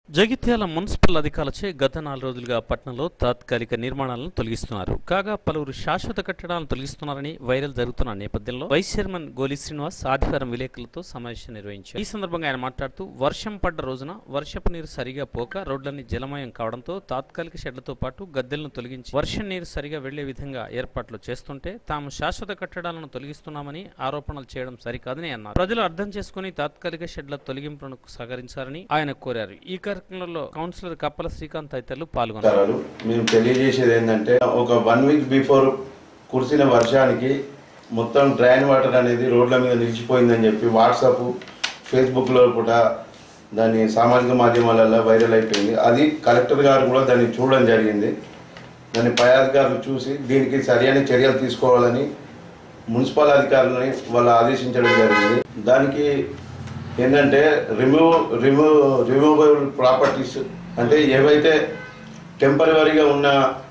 Jagtial municipal అధికారులచే గత నాలుగు రోజులుగా పట్టణంలో తాత్కాలిక నిర్మాణాలను తొలగిస్తున్నారు కాగా పలువురు శాశ్వత కట్టడాలను తొలగిస్తున్నారని వైరల్ జరుగుతున్న నేపథ్యంలో వైస్ చైర్మన్ గోలి శ్రీనివాస్ ఆదివారం విలేకరులతో సమావేశం నిర్వహించారు ఈ సందర్భంగా ఆయన మాట్లాడుతూ వర్షం పడ్డ రోజున వర్షపు నీరు సరిగా పోక రోడ్లన్నీ జలమయం కావడంతో తాత్కాలిక షెడ్లతో పాటు గద్దెలను తొలగించి వర్షం నీరు సరిగా వెళ్లే విధంగా ఏర్పాట్లు చేస్తుంటే తాము శాశ్వత కట్టడాలను తొలగిస్తున్నామని ఆరోపణలు చేయడం సరికాదని అన్నారు ప్రజలు అర్థం చేసుకుని తాత్కాలిక షెడ్ల తొలగింపులకు సహకరించారని ఆయన కోరారు ఈ కార్యక్రమంలో కౌన్సిలర్ కప్పల శ్రీకాంత్ తదితరులు పాల్గొన్నారు నమస్కారాలు మేము తెలియజేసేది ఏంటంటే ఒక వన్ వీక్ బిఫోర్ కురిసిన వర్షానికి మొత్తం డ్రైన్ వాటర్ అనేది రోడ్ల మీద నిలిచిపోయిందని చెప్పి వాట్సాప్ ఫేస్బుక్లో కూడా దాని సామాజిక మాధ్యమాలలో వైరల్ అయిపోయింది అది కలెక్టర్ గారు కూడా దాన్ని చూడడం జరిగింది దాన్ని పై అధికారులు చూసి దీనికి సరైన చర్యలు తీసుకోవాలని మున్సిపల్ అధికారులని వాళ్ళు ఆదేశించడం జరిగింది దానికి ఏంటంటే రిమూవ్ రిమూవ్ రిమూవబుల్ ప్రాపర్టీస్ అంటే ఏవైతే టెంపరీగా ఉన్న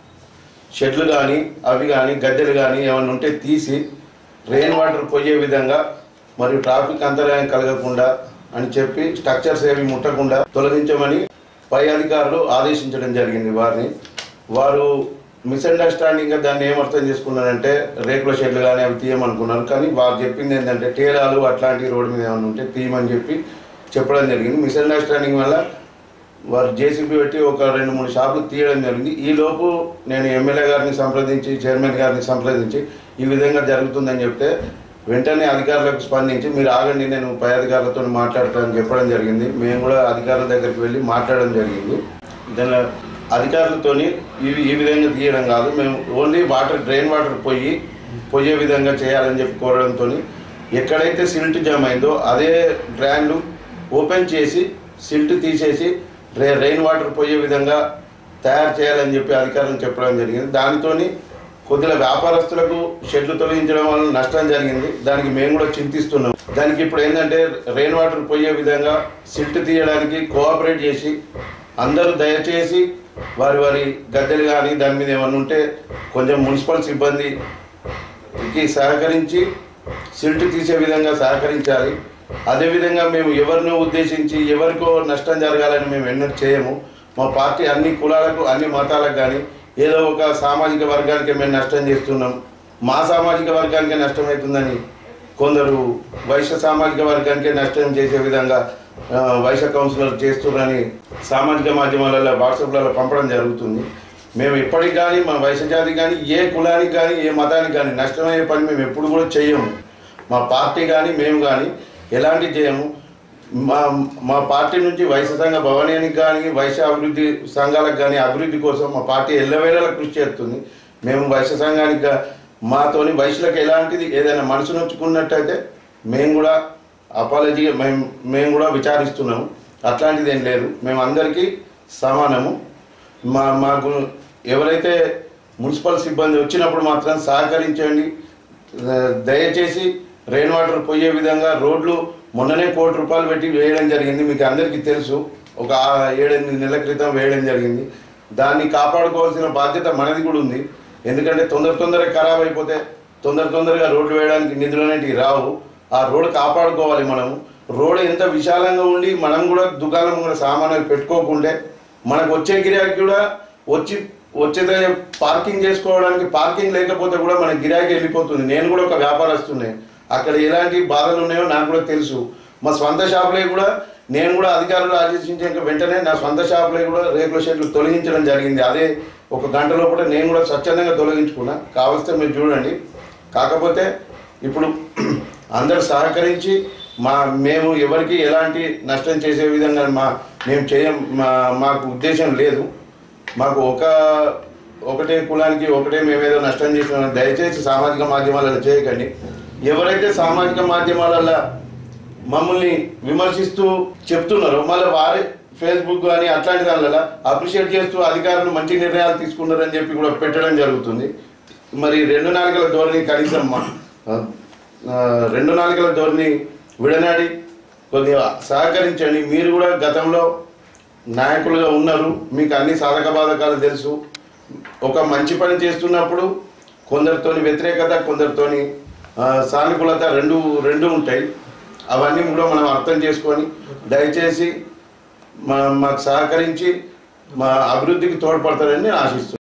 షెడ్లు కానీ అవి కానీ గద్దెలు కానీ ఏమైనా ఉంటే తీసి రెయిన్ వాటర్ పోయే విధంగా మరియు ట్రాఫిక్ అంతరాయం కలగకుండా అని చెప్పి స్ట్రక్చర్స్ ఏవి ముట్టకుండా తొలగించమని పై అధికారులు ఆదేశించడం జరిగింది వారిని వారు మిస్అండర్స్టాండింగ్ గా దాన్ని ఏం అర్థం చేసుకున్నారంటే రేకుల షెడ్లు కానీ అవి తీయమనుకున్నారు కానీ వారు చెప్పింది ఏంటంటే టేలాలు అట్లాంటి రోడ్డు మీద ఏమైనా ఉంటే తీయమని చెప్పి చెప్పడం జరిగింది మిస్అండర్స్టాండింగ్ వల్ల వారు జేసీబీ పెట్టి ఒక రెండు మూడు షాపులు తీయడం జరిగింది ఈ లోపు నేను ఎమ్మెల్యే గారిని సంప్రదించి చైర్మన్ గారిని సంప్రదించి ఈ విధంగా జరుగుతుందని చెప్తే వెంటనే అధికారులకు స్పందించి మీరు ఆగండి నేను పై అధికారులతో మాట్లాడతానని చెప్పడం జరిగింది మేము కూడా అధికారుల దగ్గరికి వెళ్ళి మాట్లాడడం జరిగింది దానిలో అధికారులతోని ఇవి ఈ విధంగా తీయడం కాదు మేము ఓన్లీ వాటర్ డ్రైన్ వాటర్ పోయి పోయే విధంగా చేయాలని చెప్పి కోరడంతో ఎక్కడైతే సిల్ట్ జామ్ అయిందో అదే డ్రైన్లు ఓపెన్ చేసి సిల్ట్ తీసేసి రే రెయిన్ వాటర్ పోయే విధంగా తయారు చేయాలని చెప్పి అధికారులను చెప్పడం జరిగింది దానితోని కొద్దిగా వ్యాపారస్తులకు షెడ్లు తొలగించడం వల్ల నష్టం జరిగింది దానికి మేము కూడా చింతిస్తున్నాం దానికి ఇప్పుడు ఏంటంటే రెయిన్ వాటర్ పోయే విధంగా సిల్ట్ తీయడానికి కోఆపరేట్ చేసి అందరూ దయచేసి వారి వారి గద్దెలు కానీ దాని మీద ఏమన్నా ఉంటే కొంచెం మున్సిపల్ సిబ్బందికి సహకరించి సిల్ట్ తీసే విధంగా సహకరించాలి అదేవిధంగా మేము ఎవరినో ఉద్దేశించి ఎవరికో నష్టం జరగాలని మేము ఎన్నో చేయము మా పార్టీ అన్ని కులాలకు అన్ని మతాలకు కానీ ఏదో ఒక సామాజిక వర్గానికి మేము నష్టం చేస్తున్నాం మా సామాజిక వర్గానికే నష్టమవుతుందని కొందరు వైశ్య సామాజిక వర్గానికే నష్టం చేసే విధంగా ఆ, వైశ్య కౌన్సిలర్ చేస్తున్నారని సామాజిక మాధ్యమాలలో వాట్సాప్లలో పంపడం జరుగుతుంది మేము ఇప్పటికి కానీ మా వైశ్య జాతికి కానీ ఏ కులానికి కానీ ఏ మతానికి కానీ నష్టమయ్యే పని మేము ఎప్పుడు కూడా చేయము మా పార్టీ కానీ మేము కానీ ఎలాంటి చేయము మా మా పార్టీ నుంచి వైశ్య సంఘ భవనానికి కానీ వైశ్య అభివృద్ధి సంఘాలకు కానీ అభివృద్ధి కోసం మా పార్టీ ఎల్లవేళలా కృషి చేస్తుంది మేము వైశ్య సంఘానికి గా- మాతోని వైశ్యులకు ఎలాంటిది ఏదైనా మనసు నొచ్చుకున్నట్టయితే మేము కూడా అపాలజీ మేము మేము కూడా విచారిస్తున్నాము అట్లాంటిది ఏం లేదు మేము అందరికీ సమానము మా మాకు ఎవరైతే మున్సిపల్ సిబ్బంది వచ్చినప్పుడు మాత్రం సహకరించండి ఆ, దయచేసి రెయిన్ వాటర్ పోయే విధంగా రోడ్లు మొన్ననే కోటి రూపాయలు పెట్టి వేయడం జరిగింది మీకు అందరికీ తెలుసు ఒక ఆ- ఏడెనిమిది నెలల క్రితం వేయడం జరిగింది దాన్ని కాపాడుకోవాల్సిన బాధ్యత మనది కూడా ఉంది ఎందుకంటే తొందర తొందరగా ఖరాబ్ అయిపోతే తొందర తొందరగా రోడ్లు వేయడానికి నిధులు అనేటివి రావు ఆ రోడ్ కాపాడుకోవాలి మనము రోడ్ ఎంత విశాలంగా ఉండి మనం కూడా దుకాణం కూడా సామాన్లు పెట్టుకోకుండే మనకు వచ్చే గిరాకీ కూడా వచ్చి వచ్చేదే పార్కింగ్ చేసుకోవడానికి పార్కింగ్ లేకపోతే కూడా మన గిరాకీ వెళ్ళిపోతుంది నేను కూడా ఒక వ్యాపారస్తున్నే అక్కడ ఎలాంటి బాధలు ఉన్నాయో నాకు కూడా తెలుసు మా స్వంత షాపులే కూడా నేను కూడా అధికారులు ఆదేశించాక వెంటనే నా సొంత షాపులే కూడా రేకుల షెడ్లు తొలగించడం జరిగింది అదే ఒక గంట లోపల నేను కూడా స్వచ్ఛందంగా తొలగించుకున్నా కావలిస్తే మీరు చూడండి కాకపోతే ఇప్పుడు అందరు సహకరించి మా మేము ఎవరికి ఎలాంటి నష్టం చేసే విధంగా మా మేము చేయం మా మాకు ఉద్దేశం లేదు మాకు ఒక ఒకటే కులానికి ఒకటే మేమేదో నష్టం చేస్తున్నాం దయచేసి సామాజిక మాధ్యమాలలో చేయకండి ఎవరైతే సామాజిక మాధ్యమాలలో మమ్మల్ని విమర్శిస్తూ చెప్తున్నారో మళ్ళీ వారే ఫేస్బుక్ కానీ అట్లాంటి దానిలో అప్రిషియేట్ చేస్తూ అధికారులు మంచి నిర్ణయాలు తీసుకున్నారని చెప్పి కూడా పెట్టడం జరుగుతుంది మరి రెండు నాలుగల ధోరణి కనీసం మా- ఆ, రెండు నాలుగల ధోరణి విడనాడి కొద్దిగా సహకరించండి మీరు కూడా గతంలో నాయకులుగా ఉన్నారు మీకు అన్ని సాధక బాధకాలు తెలుసు ఒక మంచి పని చేస్తున్నప్పుడు కొందరితోని వ్యతిరేకత కొందరితోని ఆ, సానుకూలత రెండు రెండు ఉంటాయి అవన్నీ కూడా మనం అర్థం చేసుకొని దయచేసి మా మాకు సహకరించి మా అభివృద్ధికి తోడ్పడతారని నేను ఆశిస్తున్నాను